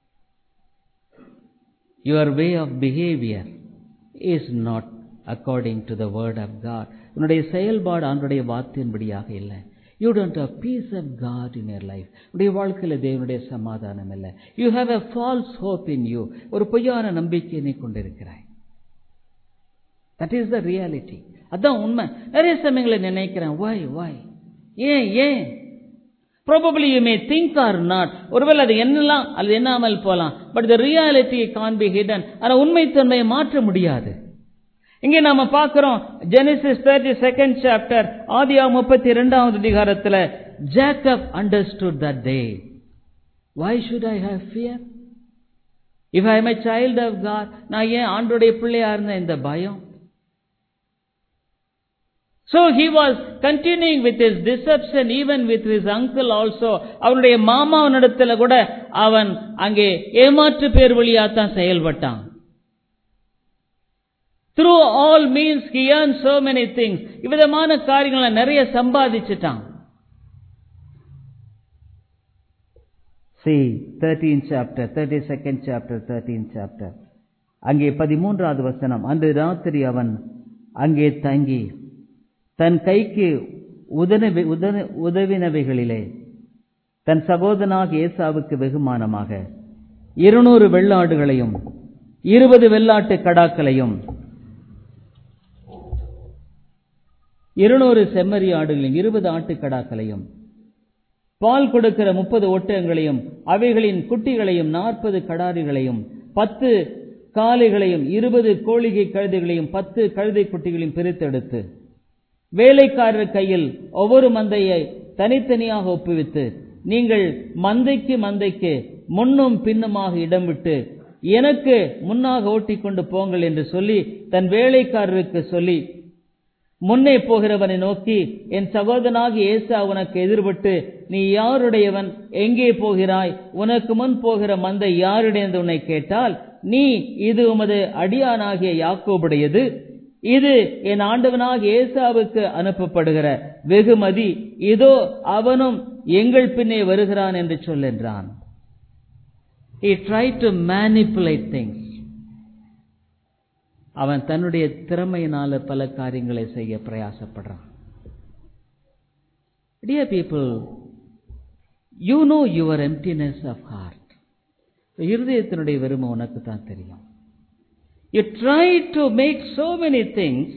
your way of behaviour is not according to the word of God உன்னுடைய செயல்பாடு ஆண்டுடைய வார்த்தையின்படியாக இல்லை you don't have peace of God in your life உடைய வாழ்க்கையில் தேவனுடைய சமாதானம் இல்லை you have a false hope in you ஒரு பொய்யான நம்பிக்கையை நீ கொண்டிருக்கிறாய் தட் இஸ் த ரியாலிட்டி அதான் உண்மை நிறைய சமயங்களை நினைக்கிறேன் வாய் வாய் ஏன் ஏன் probably you may think or not ஒருவேளை அது என்னலாம் அது என்னாமல் போலாம் but the reality can be hidden ஆனால் உண்மைத்தன்மையை மாற்ற முடியாது இங்கே நாம பார்க்கிறோம் ஜெனிசிஸ் தேர்ட்டி செகண்ட் சாப்டர் ஆதியா முப்பத்தி இரண்டாவது அதிகாரத்தில் Jacob understood that day why should I have fear if I am a child of God நான் ஏன் ஆண்டுடைய பிள்ளையா இருந்த இந்த பயம் So he was continuing with his deception even with his uncle also. அவனுடைய மாமாவனிடத்துல கூட அவன் அங்கே ஏமாற்று பேர் வழியாத்தான் செயல்பட்டான் through all means he earn so many things இவ்விதமான காரியங்களை நிறைய சம்பாதிச்சுட்டான் see thirteen chapter thirty second chapter thirteen chapter அங்கே பதிமூன்றாவது வசனம் அன்று ராத்திரி அவன் அங்கே தங்கி தன் கைக்கு உதவி உதவினவைகளிலே தன் சகோதரனாக ஏசாவுக்கு வெகுமானமாக இருநூறு வெள்ளாடுகளையும் இருபது வெள்ளாட்டு கடாக்களையும் இருநூறு செம்மறி ஆடுகளையும் இருபது ஆட்டுக்கடாக்களையும் பால் கொடுக்கிற முப்பது ஒட்டகங்களையும் அவைகளின் குட்டிகளையும் நாற்பது கடாரிகளையும் பத்து காளைகளையும் இருபது கோழிகை கழுதைகளையும் பத்து கழுதை குட்டிகளையும் பிரித்தெடுத்து வேலைக்காரர் கையில் ஒவ்வொரு மந்தையை தனித்தனியாக ஒப்புவித்து நீங்கள் மந்தைக்கு மந்தைக்கு முன்னும் பின்னுமாக இடம் விட்டு எனக்கு முன்னாக ஓட்டிக்கொண்டு போங்கள் என்று சொல்லி தன் வேலைக்காரருக்கு சொல்லி முன்னே போகிறவனை நோக்கி என் சகோதரனாகி ஏசா உனக்கு எதிர்பட்டு நீ யாருடையவன் எங்கே போகிறாய் உனக்கு முன் போகிற மந்தை யாருடையது உன்னை கேட்டால் நீ இது உமது அடியானாகிய யாக்கோபுடையது இது என் ஆண்டவனாக ஏசாவுக்கு அனுப்பப்படுகிற வெகுமதி இதோ அவனும் எங்கள் பின்னே வருகிறான் என்று சொல்லென்றான் He tried to manipulate things. அவன் தன்னுடைய திறமையினால பல காரியங்களை செய்ய பிரயாசப்படுறான் Dear people, you know your emptiness of heart. இருதயத்தினுடைய வெறுமை உனக்கு தான் தெரியும் You try to make so many things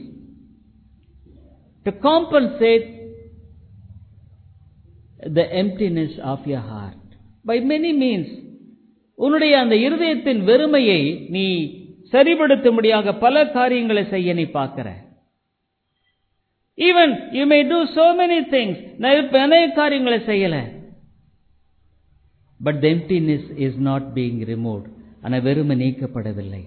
to compensate the emptiness of your heart. By many means, உன்னுடைய அந்த இருதயத்தின் வெறுமையை நீ சரிபடுத்தும்படியாக பல காரியங்களை செய்ய நீ பார்க்கிற even you may do so many things நிறைய காரியங்களை செய்யல but the emptiness is not being removed ஆனால் வெறுமை நீக்கப்படவில்லை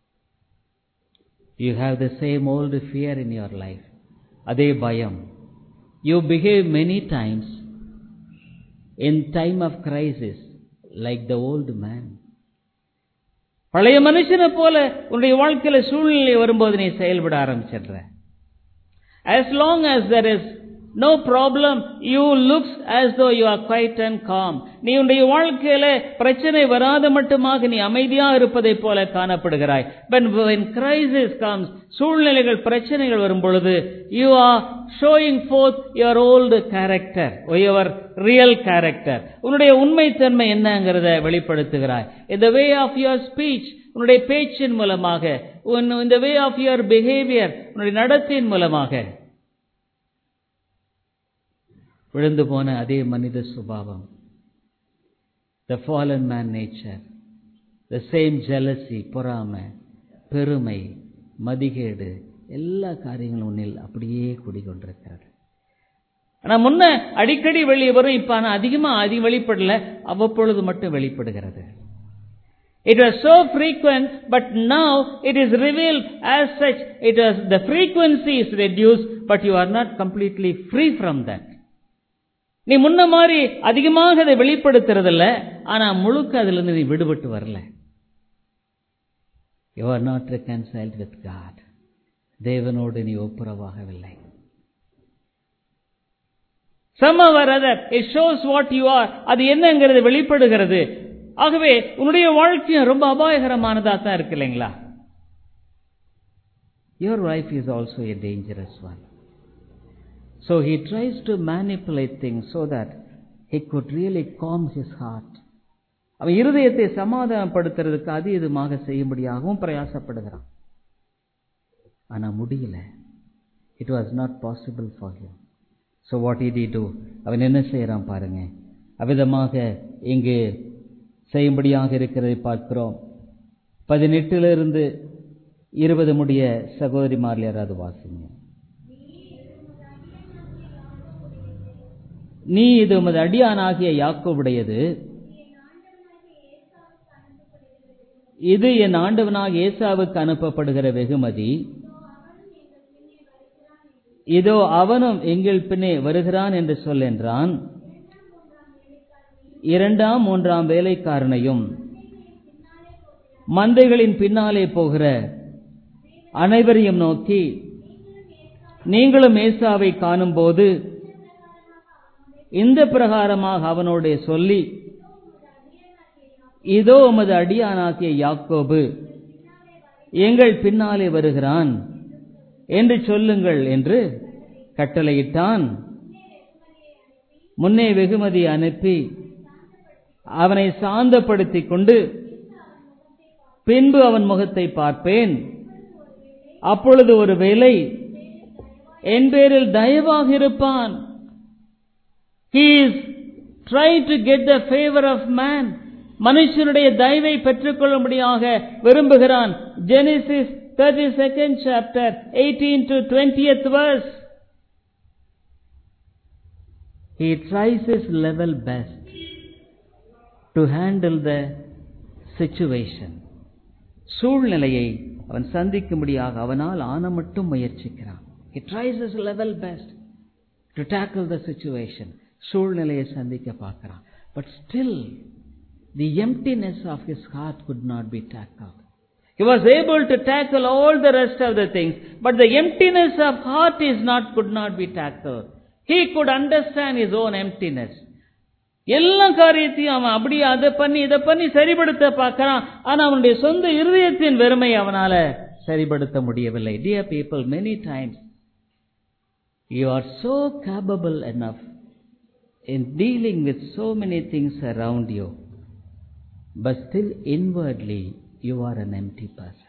you have the same old fear in your life அதே பயம் you behave many times in time of crisis like the old man பழைய மனுஷனை போல உன்னுடைய வாழ்க்கையில சூழ்நிலை வரும்போது நீ செயல்பட ஆரம்பிச்சிடுற as long as there is no problem you looks as though you are quiet and calm நீ உன்னுடைய வாழ்க்கையில பிரச்சனை வராத மட்டுமாக நீ அமைதியா இருப்பதை போல காணப்படுகிறாய் but when crisis comes சூழ்நிலைகள் பிரச்சனைகள் வரும் பொழுது you are showing forth your old character or your real character உன்னுடைய உண்மைத்தன்மை என்னங்கிறத வெளிப்படுத்துகிறாய் in the way of your speech உன்னுடைய பேச்சின் மூலமாக இந்த வே ஆஃப் யுவர் பிஹேவியர் உன்னுடைய நடத்தையின் மூலமாக விழுந்து போன அதே மனித சுபாவம் the fallen man nature the same jealousy பொறாமை பெருமை மதிகேடு எல்லா காரியங்களும் உன்னில் அப்படியே குடிகொண்டிருக்கிறது ஆனா முன்ன அடிக்கடி வெளியே வரும் இப்ப ஆனா அதிகமா அதிக வெளிப்படல அவ்வப்பொழுது மட்டும் வெளிப்படுகிறது It was so frequent, but now it is revealed as such. It was, the frequency is reduced, but you are not completely free from that. நீ முன்ன மாதிரி அதிகமாக அதை வெளிப்படுத்துறதில்ல ஆனா முழுக்க அதுல இருந்து நீ விடுபட்டு வரல you are not reconciled with God தேவனோடு நீ ஒப்புரவாகவில்லை some or other it shows what you are அது என்னங்கிறது வெளிப்படுகிறது ஆகவே உன்னுடைய வாழ்க்கையும் ரொம்ப அபாயகரமானதா தான் இருக்கு இல்லைங்களா your life is also a dangerous one so he tries to manipulate things so that he could really calm his heart அவன் இருதயத்தை சமாதானப்படுத்துறதுக்கு அது இதுமாக செய்யும்படியாகவும் பிரயாசப்படுகிறான் ஆனா முடியல it was not possible for him so what it do அவன் என்ன செய்யறான் பாருங்க அவ்விதமாக இங்கு செய்யும்படியாக இருக்கிறதை பார்க்கிறோம் பதினெட்டிலிருந்து இருபது முடிய சகோதரிமாரில் யாராவது வாசிங்க நீ இது உமது அடியானாகிய யாக்கோவுடையது இது என் ஆண்டவனாக ஏசாவுக்கு அனுப்பப்படுகிற வெகுமதி இதோ அவனும் எங்கள் பின்னே வருகிறான் என்று சொல் என்றான் இரண்டாம் மூன்றாம் வேலைக்காரனையும் மந்தைகளின் பின்னாலே போகிற அனைவரையும் நோக்கி நீங்களும் ஏசாவை காணும்போது இந்த பிரகாரமாக அவனோட சொல்லி இதோ உமது அடியானாக்கிய யாக்கோபு எங்கள் பின்னாலே வருகிறான் என்று சொல்லுங்கள் என்று கட்டளையிட்டான் முன்னே வெகுமதி அனுப்பி அவனை சாந்தப்படுத்திக் கொண்டு பின்பு அவன் முகத்தை பார்ப்பேன் அப்பொழுது ஒரு வேலை என் பேரில் தயவாக இருப்பான் he is trying to get the favor of man மனுஷனுடைய தயவை பெற்றுக்கொள்ளும்படியாக விரும்புகிறான் Genesis thirty second chapter eighteen to twentieth verse he tries his level best to handle the situation சூழ்நிலையை அவன் சந்திக்கும்படியாக அவனால் ஆன மட்டும் முயற்சிக்கிறான் he tries his level best to tackle the situation சூழ்நிலையை சந்திக்க பார்க்கிறான் but still the emptiness of his heart could not be tackled he was able to tackle all the rest of the things but the emptiness of heart is not could not be tackled he could understand his own emptiness எல்லா காரியத்தையும் அவன் அப்படி அதை பண்ணி இதை பண்ணி சரிபடுத்த பார்க்கறான் ஆனா அவனுடைய சொந்த இருதயத்தின் வெறுமை அவனால சரிபடுத்த முடியவில்லை dear people many times you are so capable enough in dealing with so many things around you, but still inwardly you are an empty person.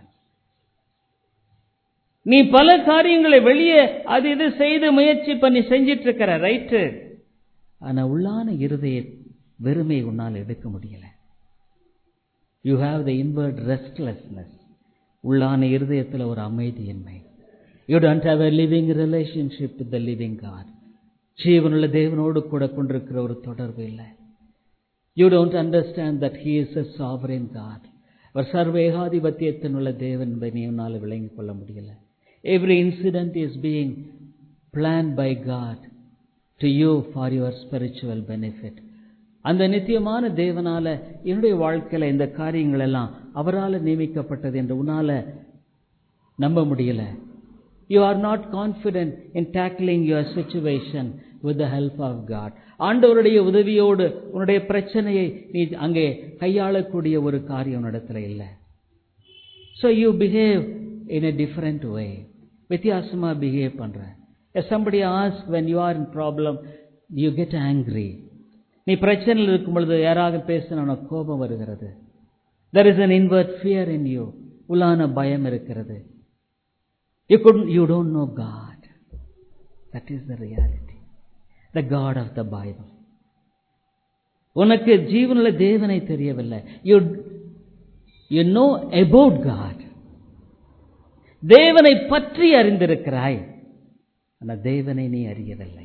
நீ பல காரியங்களை வெளியே அது இது செய்து முயற்சி பண்ணி செஞ்சிட்டு இருக்கிற ரைட்டு ஆனா உள்ளான இருதய வெறுமை உன்னால் எடுக்க முடியல you have the inward restlessness உள்ளான இருதயத்தில் ஒரு அமைதியின்மை you don't have a living relationship with the living God ஜீவனுள்ள தேவனோடு கூட கொண்டிருக்கிற ஒரு தொடர்பு இல்லை you don't understand that he is a sovereign God அவர் சர்வேகாதிபத்தியத்தினுள்ள தேவன் என்பதை நீ உன்னால் விளங்கிக் கொள்ள முடியல every incident is being plan by God to you for your spiritual benefit அந்த நித்தியமான தேவனால என்னுடைய வாழ்க்கையில இந்த காரியங்கள் எல்லாம் அவரால் நியமிக்கப்பட்டது என்று உன்னால நம்ப முடியல you are not confident in tackling your situation with the help of God ஆண்டவருடைய உதவியோடு உன்னுடைய பிரச்சனையை நீ அங்கே கையாளக்கூடிய ஒரு காரியம் உன்னிடத்துல இல்லை so you behave in a different way வித்தியாசமா பிஹேவ் பண்ற somebody ask when you are in problem you get angry நீ பிரச்சனையில் இருக்கும் பொழுது யாராக பேசின உனக்கு கோபம் வருகிறது there is an inward fear in you உள்ளான பயம் இருக்கிறது you could you don't know God that is the reality the God of the Bible உனக்கு ஜீவனுள்ள தேவனை தெரியவில்லை you you know about God தேவனை பற்றி அறிந்திருக்கிறாய் ஆனால் தேவனை நீ அறியவில்லை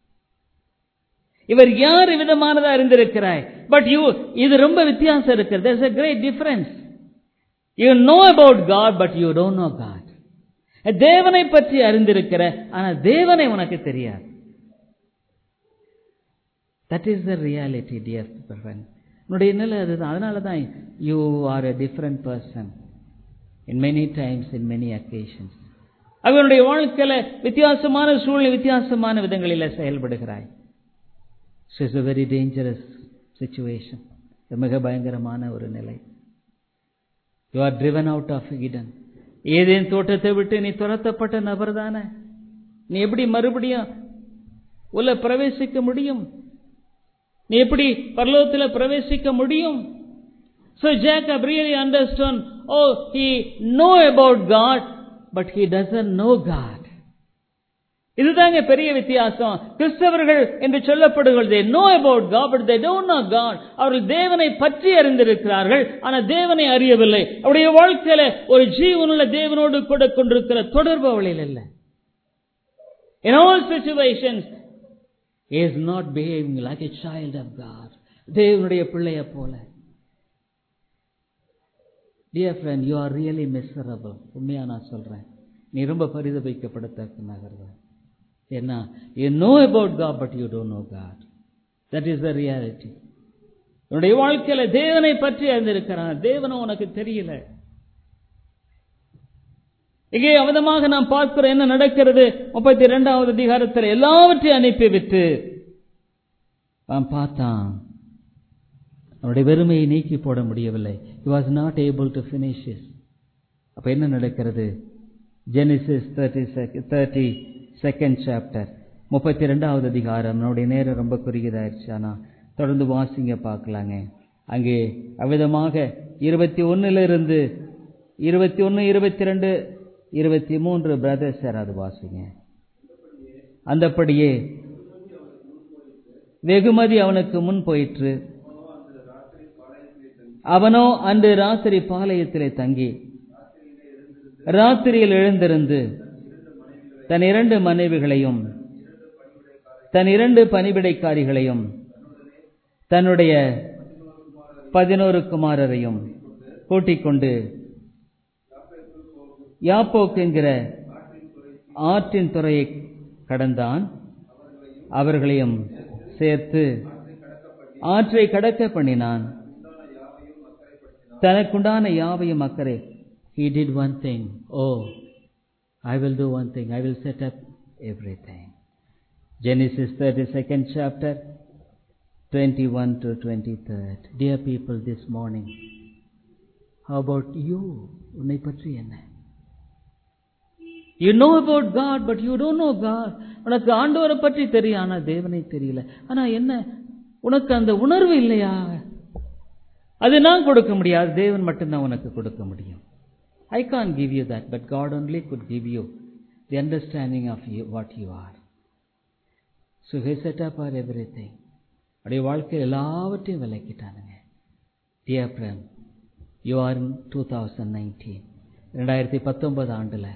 இவர் யார் விதமானதா அறிந்திருக்கிறாய் பட் யூ இது ரொம்ப வித்தியாசம் இருக்கிறது there's a great difference you know about god but you don't know god தேவனை பற்றி அறிந்திருக்கிற ஆனா தேவனை உனக்கு தெரியாது that is the reality dear friend உன்னுடைய நிலை அதுதான் அதனால தான் you are a different person in many times in many occasions அவனுடைய வாழ்க்கையில வித்தியாசமான சூழ்நிலை வித்தியாசமான விதங்களில் செயல்படுகிறாய் it's a very dangerous situation மிக பயங்கரமான ஒரு நிலை you are driven out of Eden ஏதேன் தோட்டத்தை விட்டு நீ துரத்தப்பட்ட நபர் தானே நீ எப்படி மறுபடியும் உள்ள பிரவேசிக்க முடியும் நீ எப்படி பரலோகத்தில் பிரவேசிக்க முடியும் So Jacob really understood, oh, he know about God, but he doesn't know God. இதுதாங்க பெரிய வித்தியாசம் கிறிஸ்தவர்கள் என்று சொல்லப்படுகிறது know about God but they don't know God அவர்கள் தேவனை பற்றி அறிந்திருக்கிறார்கள் ஆனால் தேவனை அறியவில்லை அவருடைய வாழ்க்கையில ஒரு ஜீவனுள்ள தேவனோடு கூட கொண்டிருக்கிற தொடர்பு அவளில் இல்லை in all situations is not behaving like a child of God தேவனுடைய பிள்ளைய போல dear friend you are really miserable உண்மையா நான் சொல்றேன் நீ ரொம்ப பரிதபிக்கப்படத்தக்க நகர்வ ஏன்னா you know about God but you don't know God that is the reality உன்னுடைய வாழ்க்கையில தேவனை பற்றி அறிந்திருக்கிறான் தேவனும் உனக்கு தெரியல இங்கே அவதமாக நாம் பார்க்கிறோம் என்ன நடக்கிறது முப்பத்தி இரண்டாவது அதிகாரத்தில் எல்லாவற்றையும் அனுப்பிவிட்டு அவன் பார்த்தான் அவனுடைய வெறுமையை நீக்கி போட முடியவில்லை he was not able to finish it அப்ப என்ன நடக்கிறது Genesis thirty thirty second chapter முப்பத்தி ரெண்டாவது அதிகாரம் நம்முடைய நேரம் ரொம்ப குறுகியதாயிருச்சு ஆனா தொடர்ந்து வாசிங்க பார்க்கலாங்க அங்கே அவ்விதமாக இருபத்தி ஒன்னுல இருபத்தி ஒன்னு இருபத்தி ரெண்டு இருபத்தி மூன்று பிரதர்ஸ் யாராவது வாசிங்க அந்தப்படியே வெகுமதி அவனுக்கு முன் போயிற்று அவனோ அன்று ராத்திரி பாளையத்திலே தங்கி ராத்திரியில் எழுந்திருந்து தன் இரண்டு மனைவிகளையும் தன் இரண்டு பணிவிடைக்காரிகளையும் தன்னுடைய பதினோரு குமாரரையும் கூட்டிக் கொண்டு யாப்போக்குங்கிற ஆற்றின் துறையை கடந்தான் அவர்களையும் சேர்த்து ஆற்றை கடக்க பண்ணினான் தனக்குண்டான யாவையும் அக்கறை he did one thing oh i will do one thing i will set up everything genesis 32nd chapter 21 to 23rd dear people this morning how about you உன்னை பற்றி என்ன you know about God but you don't know God உனக்கு ஆண்டவரை பற்றி தெரியும் ஆனா தேவனை தெரியல ஆனா என்ன உனக்கு அந்த உணர்வு இல்லையா அது நான் கொடுக்க முடியாது தேவன் மட்டும்தான் உனக்கு கொடுக்க முடியும் I can give you that but God only could give you the understanding of you what you are so he set up or every thing அப்படியே வாழ்க்கையில் எல்லாவற்றையும் விளக்கிட்டானுங்க dear friend you are in two thousand nineteen ரெண்டாயிரத்தி பத்தொன்பது ஆண்டுல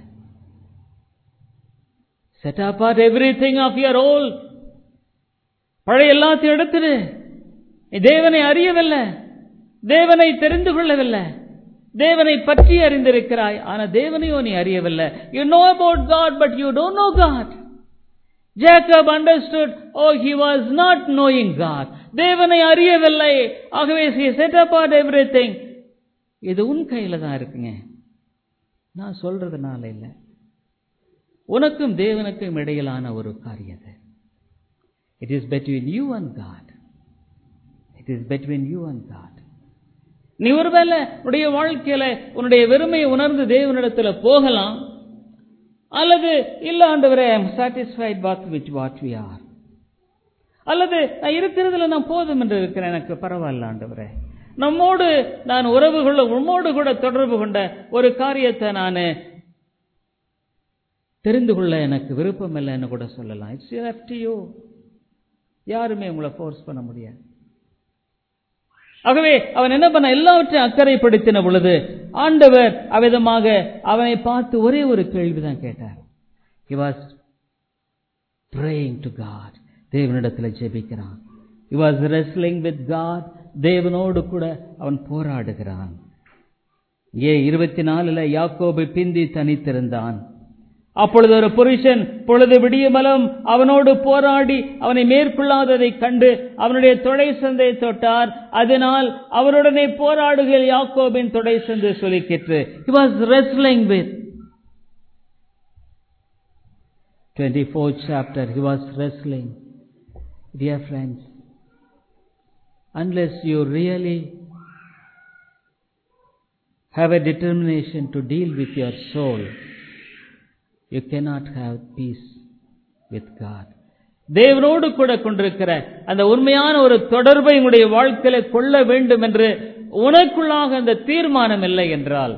set up or every thing of your old பழைய எல்லாத்தையும் எடுத்துடு நீ தேவனை அறியவில்லை தேவனை தெரிந்து கொள்ளவில்லை தேவனை பற்றி அறிந்திருக்கிறாய் ஆனா தேவனையோ நீ அறியவில்லை you know about God but you don't know God Jacob understood oh he was not knowing God தேவனை அறியவில்லை ஆகவே செட் அப்பார்ட் எவ்ரி திங் இது உன் கையில தான் இருக்குங்க நான் சொல்றதுனால இல்லை உனக்கும் தேவனுக்கும் இடையிலான ஒரு காரியம் it is between you and God it is between you and God நீ ஒருவேளை உன்னுடைய வாழ்க்கையில உன்னுடைய வெறுமையை உணர்ந்து தேவனிடத்துல போகலாம் அல்லது இல்ல ஆண்டவரே I'm satisfied what with what we are அல்லது நான் இருக்கிறதுல நான் போதும் என்று இருக்கிறேன் எனக்கு பரவாயில்ல ஆண்டவரே நம்மோடு நான் உறவு கொள்ள உம்மோடு கூட தொடர்பு கொண்ட ஒரு காரியத்தை நான் தெரிந்து கொள்ள எனக்கு விருப்பம் இல்லைன்னு கூட சொல்லலாம் இட்ஸ் யூ யாருமே உங்களை ஃபோர்ஸ் பண்ண முடியாது ஆகவே அவன் என்ன பண்ண எல்லாவற்றையும் அக்கறைப்படுத்தின பொழுது ஆண்டவர் அவ்விதமாக அவனை பார்த்து ஒரே ஒரு கேள்விதான் கேட்டார் he was praying to god தேவனிடத்தில் ஜெபிக்கிறான் he was wrestling with god தேவனோடு கூட அவன் போராடுகிறான் ஏ இருபத்தி நாலுல யாக்கோபு பிந்தி தனித்திருந்தான் அப்பொழுது ஒரு புருஷன் பொழுது விடியமலம் அவனோடு போராடி அவனை மேற்கொள்ளாததைக் கண்டு அவனுடைய தொடை சந்தை தொட்டார் அதனால் அவருடனே போராடுகிற யாக்கோபின் தொடை சந்தை சொல்லிக்கிற்று he was wrestling with 24th chapter he was wrestling dear friends unless you really have a determination to deal with your soul you cannot have peace with God. தேவனோடு கூட கொண்டிருக்கிற அந்த உண்மையான ஒரு தொடர்பை உங்களுடைய வாழ்க்கையில கொள்ள வேண்டும் என்று உனக்குள்ளாக அந்த தீர்மானம் இல்லை என்றால்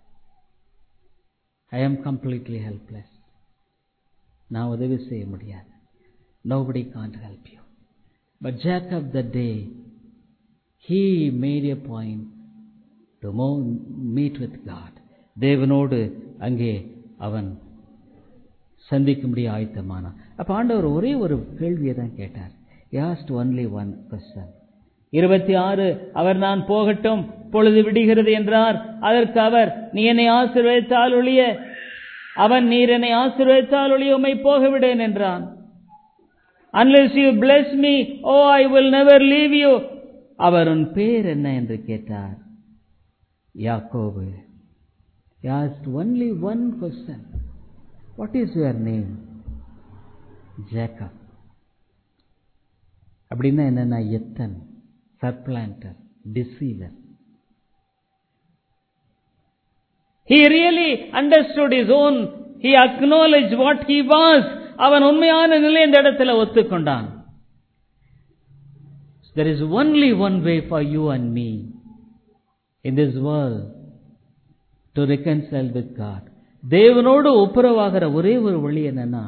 ஐ ஆம் கம்ப்ளீட்லி ஹெல்ப்லெஸ் நான் உதவி செய்ய முடியாது nobody can't help you but Jacob the day he made a point to meet with God தேவனோடு அங்கே அவன் சந்திக்கும்படி ஆயத்தமானான் அப்ப ஆண்டவர் ஒரே ஒரு கேள்வியை தான் கேட்டார் யாஸ்ட் ஒன்லி ஒன் கொஸ்டன் இருபத்தி ஆறு அவர் நான் போகட்டும் பொழுது விடுகிறது என்றார் அதற்கு அவர் நீ என்னை ஆசீர்வதித்தால் ஒழிய அவன் நீர் என்னை ஆசீர்வதித்தால் ஒழிய உம்மை போகவிடேன் என்றான் unless you bless me oh i will never leave you அவர் உன் பேர் என்ன என்று கேட்டார் யாக்கோபு asked only one question what is your name Jacob அப்படின்னா என்னன்னா எத்தன் supplanter deceiver He really understood his own. He acknowledged what he was. அவன் உண்மையான நிலை இந்த இடத்துல ஒத்துக்கொண்டான் There is only one way for you and me in this world to reconcile with God. தேவனோடு ஒப்புரவாகிற ஒரே ஒரு வழி என்னன்னா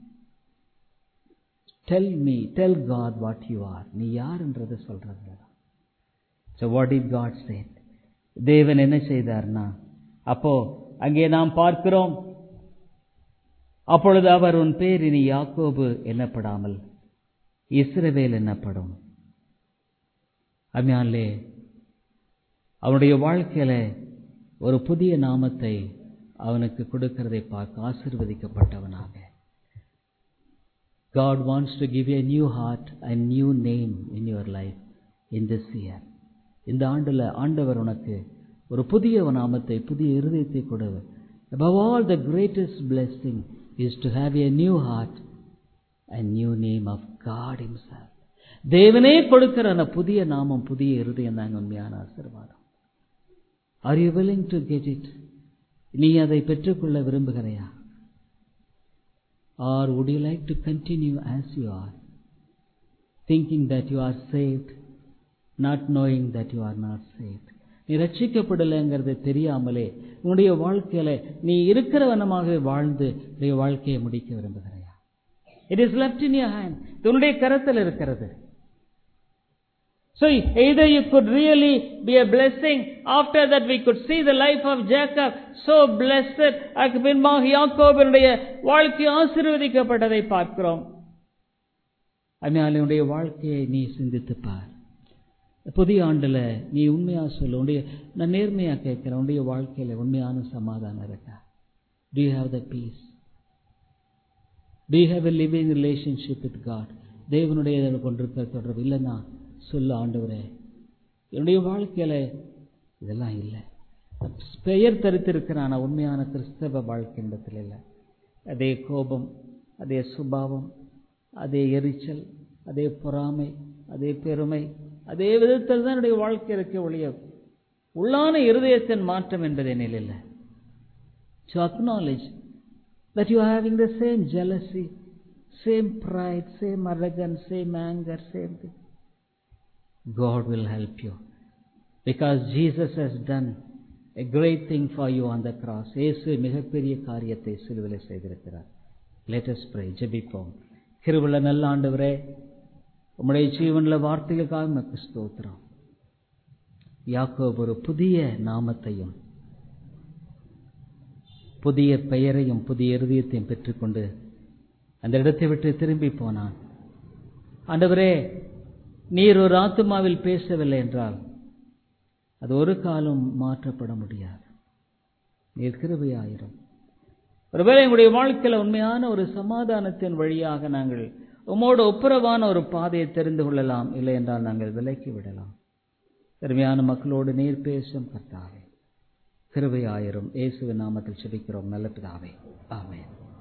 tell me tell God what you are நீ யாருன்றதை சொல்றது so what it God said தேவன் என்ன செய்தார்னா அப்போ அங்கே நாம் பார்க்கிறோம் அப்பொழுது அவர் உன் பேர் இனி யாக்கோபு என்னப்படாமல் இஸ்ரவேல் என்னப்படும் அம்யான்லே அவனுடைய வாழ்க்கையில ஒரு புதிய நாமத்தை அவனுக்கு கொடுக்கிறதை பார்க்க ஆசிர்வதிக்கப்பட்டவனாக God wants to give you a new heart, a new name in your life in this year. இந்த ஆண்டுல ஆண்டவர் உனக்கு ஒரு புதிய நாமத்தை புதிய இருதயத்தை கொடுவர் above all the greatest blessing is to have a new heart a new name of God himself தேவனே கொடுக்கிற அந்த புதிய நாமம் புதிய இருதயம் தாங்க உண்மையான ஆசீர்வாதம் are you willing to get it நீ அதை பெற்றுக்கொள்ள விரும்புகிறையா Or would you like to continue as you are, thinking that you are saved, not knowing that you are not saved? நீ ரட்சிக்கப்படலைங்கிறது தெரியாமலே உன்னுடைய வாழ்க்கையில நீ இருக்கிறவனமாக வாழ்ந்து உன்னுடைய வாழ்க்கையை முடிக்க விரும்புகிறாயா it is left in your hand உன்னுடைய கரத்தில் இருக்கிறது So either you could really be a blessing. After that we could see the life of Jacob so blessed. அதுக்கு பின்பாக யாக்கோபினுடைய வாழ்க்கை ஆசீர்வதிக்கப்பட்டதை பார்க்கிறோம் அதனால உன்னுடைய வாழ்க்கையை நீ சிந்தித்து பார் புதிய ஆண்டுல நீ உண்மையா சொல்லு உன்னுடைய நான் நேர்மையா கேட்கிறேன் உன்னுடைய வாழ்க்கையில உண்மையான சமாதானம் இருக்கா Do you have the peace? Do you have a living relationship with God? தேவனுடைய கொண்டிருக்கிற தொடர்பு இல்லைன்னா சொல்லு ஆண்டவரே என்னுடைய வாழ்க்கையில இதெல்லாம் இல்லை பெயர் தரித்திருக்கிறேன் ஆனால் உண்மையான கிறிஸ்தவ வாழ்க்கை இடத்துல இல்லை அதே கோபம் அதே சுபாவம் அதே எரிச்சல் அதே பொறாமை அதே பெருமை அதே விதத்தில் தான் என்னுடைய வாழ்க்கை இருக்க ஒழிய உள்ளான இருதயத்தின் மாற்றம் என்பது என்னில் இல்லை to acknowledge that you are having the same jealousy, same pride, same arrogance, same anger, same thing. God will help you because Jesus has done a great thing for you on the cross. இயேசு மிகப்பெரிய காரியத்தை சிலுவிலை செய்திருக்கிறார் let us pray ஜெபிப்போம் கிருபுள்ள நல்ல ஆண்டவரே உம்முடைய ஜீவன்ல வார்த்தைகளுக்காக நமக்கு ஸ்தோத்திரம் யாக்கோப் ஒரு புதிய நாமத்தையும் புதிய பெயரையும் புதிய இருதயத்தையும் பெற்றுக்கொண்டு அந்த இடத்தை விட்டு திரும்பி போனான் ஆண்டவரே நீர் ஒரு ஆத்துமாவில் பேசவில்லை என்றால் அது ஒரு காலம் மாற்றப்பட முடியாது நீர் கிருபையாயிரும் ஒருவேளை எங்களுடைய வாழ்க்கையில் உண்மையான ஒரு சமாதானத்தின் வழியாக நாங்கள் உம்மோடு ஒப்புரவான ஒரு பாதையை தெரிந்து கொள்ளலாம் இல்லை என்றால் நாங்கள் விலக்கி விடலாம் பெருமையான மக்களோடு நீர் பேசும் கர்த்தாவே கிருபையாயிரும் இயேசுவின் நாமத்தில் செபிக்கிறோம் நல்ல பிதாவே ஆமென்